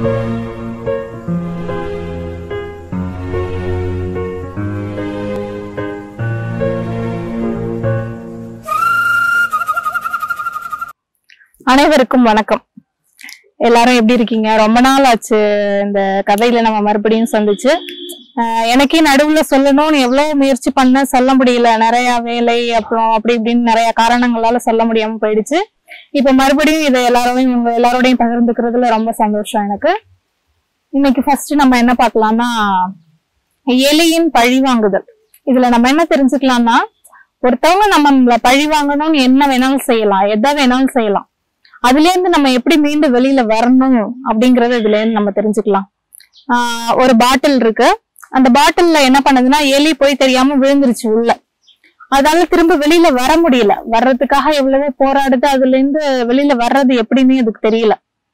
அனைவருக்கும் வணக்கம் எல்லாரும் எப்படி இருக்கீங்க ரொம்ப நாள் ஆச்சு இந்த கதையில நம்ம மறுபடியும் சந்திச்சு ஆஹ் எனக்கே நடுவுல சொல்லணும்னு எவ்வளவு முயற்சி பண்ண சொல்ல முடியல நிறைய வேலை அப்புறம் அப்படி இப்படின்னு நிறைய காரணங்களால சொல்ல முடியாம போயிடுச்சு இப்ப மறுபடியும் இதை எல்லாரோடையும் உங்க எல்லாரோடையும் பகிர்ந்துக்கிறதுல ரொம்ப சந்தோஷம் எனக்கு இன்னைக்கு ஃபர்ஸ்ட் நம்ம என்ன பார்க்கலாம்னா எலியின் பழி வாங்குதல் இதுல நம்ம என்ன தெரிஞ்சுக்கலாம்னா ஒருத்தவங்க நம்மள பழி வாங்கணும்னு என்ன வேணாலும் செய்யலாம் எதை வேணாலும் செய்யலாம் அதுல இருந்து நம்ம எப்படி மீண்டும் வெளியில வரணும் அப்படிங்கறத இதுல இருந்து நம்ம தெரிஞ்சுக்கலாம் ஆஹ் ஒரு பாட்டில் இருக்கு அந்த பாட்டில்ல என்ன பண்ணுதுன்னா எலி போய் தெரியாம விழுந்துருச்சு உள்ள அதால திரும்ப வெளியில வர முடியல வர்றதுக்காக எவ்வளவோ போராடுது அதுல இருந்து வெளியில வர்றது எப்படின்னு அதுக்கு தெரியல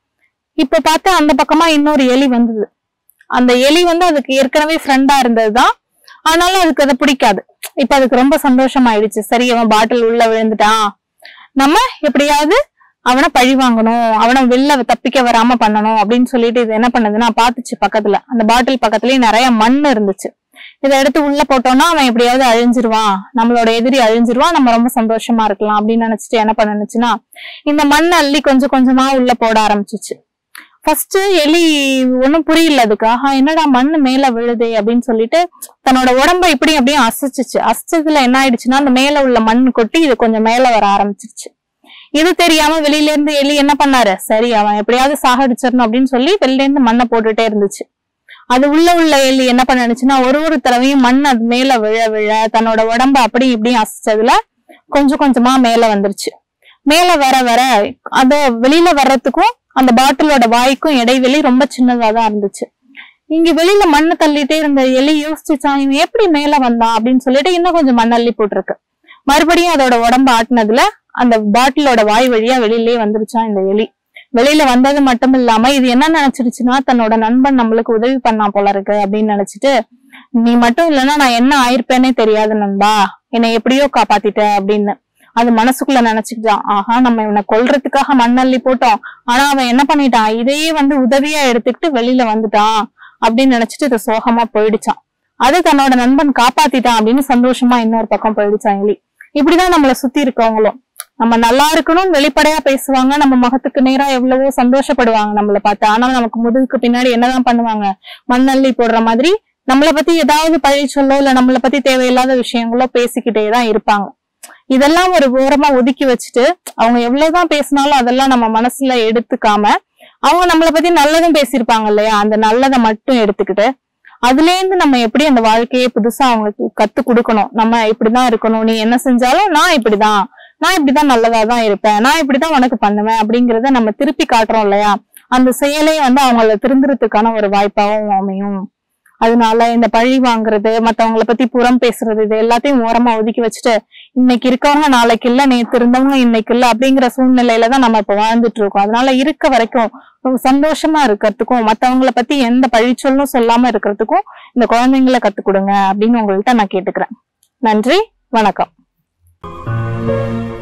இப்ப பார்த்தா அந்த பக்கமா இன்னொரு எலி வந்தது அந்த எலி வந்து அதுக்கு ஏற்கனவே ஃப்ரெண்டா இருந்ததுதான் ஆனாலும் அதுக்கு அதை பிடிக்காது இப்ப அதுக்கு ரொம்ப சந்தோஷமாயிடுச்சு சரி அவன் பாட்டில் உள்ள விழுந்துட்டான் நம்ம எப்படியாவது அவனை பழி வாங்கணும் அவனை வெளில தப்பிக்க வராம பண்ணணும் அப்படின்னு சொல்லிட்டு இது என்ன பண்ணுதுன்னா பாத்துச்சு பக்கத்துல அந்த பாட்டில் பக்கத்துலயே நிறைய மண் இருந்துச்சு இதை எடுத்து உள்ள போட்டோம்னா அவன் எப்படியாவது அழிஞ்சிருவான் நம்மளோட எதிரி அழிஞ்சிருவான் நம்ம ரொம்ப சந்தோஷமா இருக்கலாம் அப்படின்னு நினைச்சிட்டு என்ன பண்ணுச்சுன்னா இந்த மண் அள்ளி கொஞ்சம் கொஞ்சமா உள்ள போட ஆரம்பிச்சிச்சு ஃபர்ஸ்ட் எலி ஒண்ணும் புரியல அதுக்கு ஆஹா என்னடா மண்ணு மேல விழுதே அப்படின்னு சொல்லிட்டு தன்னோட உடம்ப இப்படி அப்படியே அசைச்சிச்சு அசைச்சதுல என்ன ஆயிடுச்சுன்னா அந்த மேல உள்ள மண் கொட்டி இது கொஞ்சம் மேல வர ஆரம்பிச்சிருச்சு இது தெரியாம வெளியில இருந்து எலி என்ன பண்ணாரு சரி அவன் எப்படியாவது சாகடிச்சிடணும் அப்படின்னு சொல்லி வெளியில இருந்து மண்ணை போட்டுட்டே இருந்துச்சு அது உள்ள உள்ள எலி என்ன பண்ணுச்சுன்னா ஒரு ஒரு தடவையும் மண் அது மேல விழ விழ தன்னோட உடம்ப அப்படி இப்படியும் அசைச்சதுல கொஞ்சம் கொஞ்சமா மேல வந்துருச்சு மேல வர வர அது வெளியில வர்றதுக்கும் அந்த பாட்டிலோட வாய்க்கும் இடைவெளி ரொம்ப சின்னதா தான் இருந்துச்சு இங்க வெளியில மண்ணை தள்ளிட்டே இருந்த எலி யோசிச்சுச்சான் இவன் எப்படி மேல வந்தான் அப்படின்னு சொல்லிட்டு இன்னும் கொஞ்சம் மண் அள்ளி போட்டிருக்கு மறுபடியும் அதோட உடம்பு ஆட்டினதுல அந்த பாட்டிலோட வாய் வழியா வெளியிலே வந்துருச்சான் இந்த எலி வெளியில வந்தது மட்டும் இல்லாம இது என்ன நினைச்சிருச்சுன்னா தன்னோட நண்பன் நம்மளுக்கு உதவி பண்ணா போல இருக்கு அப்படின்னு நினைச்சிட்டு நீ மட்டும் இல்லைன்னா நான் என்ன ஆயிருப்பேனே தெரியாது நண்பா என்னை எப்படியோ காப்பாத்திட்ட அப்படின்னு அது மனசுக்குள்ள நினைச்சுக்கிட்டான் ஆஹா நம்ம இவனை கொல்றதுக்காக மண்ணள்ளி போட்டோம் ஆனா அவன் என்ன பண்ணிட்டான் இதையே வந்து உதவியா எடுத்துக்கிட்டு வெளியில வந்துட்டான் அப்படின்னு நினைச்சிட்டு இது சோகமா போயிடுச்சான் அது தன்னோட நண்பன் காப்பாத்திட்டான் அப்படின்னு சந்தோஷமா இன்னொரு பக்கம் போயிடுச்சான் எலி இப்படிதான் நம்மளை சுத்தி இருக்கவங்களும் நம்ம நல்லா இருக்கணும்னு வெளிப்படையா பேசுவாங்க நம்ம முகத்துக்கு நேரா எவ்வளவோ சந்தோஷப்படுவாங்க நம்மள பார்த்து ஆனா நமக்கு முதுகுக்கு பின்னாடி என்னதான் பண்ணுவாங்க மண்ணள்ளி போடுற மாதிரி நம்மளை பத்தி ஏதாவது பழி சொல்லோ இல்ல நம்மளை பத்தி தேவையில்லாத விஷயங்களோ பேசிக்கிட்டே தான் இருப்பாங்க இதெல்லாம் ஒரு ஓரமா ஒதுக்கி வச்சுட்டு அவங்க எவ்வளவுதான் பேசினாலும் அதெல்லாம் நம்ம மனசுல எடுத்துக்காம அவங்க நம்மளை பத்தி நல்லதும் பேசியிருப்பாங்க இல்லையா அந்த நல்லதை மட்டும் எடுத்துக்கிட்டு அதுல இருந்து நம்ம எப்படி அந்த வாழ்க்கையை புதுசா அவங்களுக்கு கத்து கொடுக்கணும் நம்ம இப்படிதான் இருக்கணும் நீ என்ன செஞ்சாலும் நான் இப்படிதான் நான் இப்படிதான் நல்லதா தான் இருப்பேன் நான் இப்படிதான் உனக்கு பண்ணுவேன் அப்படிங்கறத நம்ம திருப்பி காட்டுறோம் இல்லையா அந்த செயலே வந்து அவங்கள திருந்துறதுக்கான ஒரு வாய்ப்பாகவும் அமையும் அதனால இந்த பழி வாங்குறது மத்தவங்கள பத்தி புறம் பேசுறது இது எல்லாத்தையும் ஓரமா ஒதுக்கி வச்சுட்டு இன்னைக்கு இருக்கவங்க நாளைக்கு இல்ல நேத்து இருந்தவங்க இன்னைக்கு இல்ல அப்படிங்கிற சூழ்நிலையில தான் நம்ம இப்ப வாழ்ந்துட்டு இருக்கோம் அதனால இருக்க வரைக்கும் ரொம்ப சந்தோஷமா இருக்கிறதுக்கும் மத்தவங்கள பத்தி எந்த பழிச்சொல்லும் சொல்லாம இருக்கிறதுக்கும் இந்த குழந்தைங்களை கத்து கொடுங்க அப்படின்னு உங்கள்கிட்ட நான் கேட்டுக்கிறேன் நன்றி வணக்கம்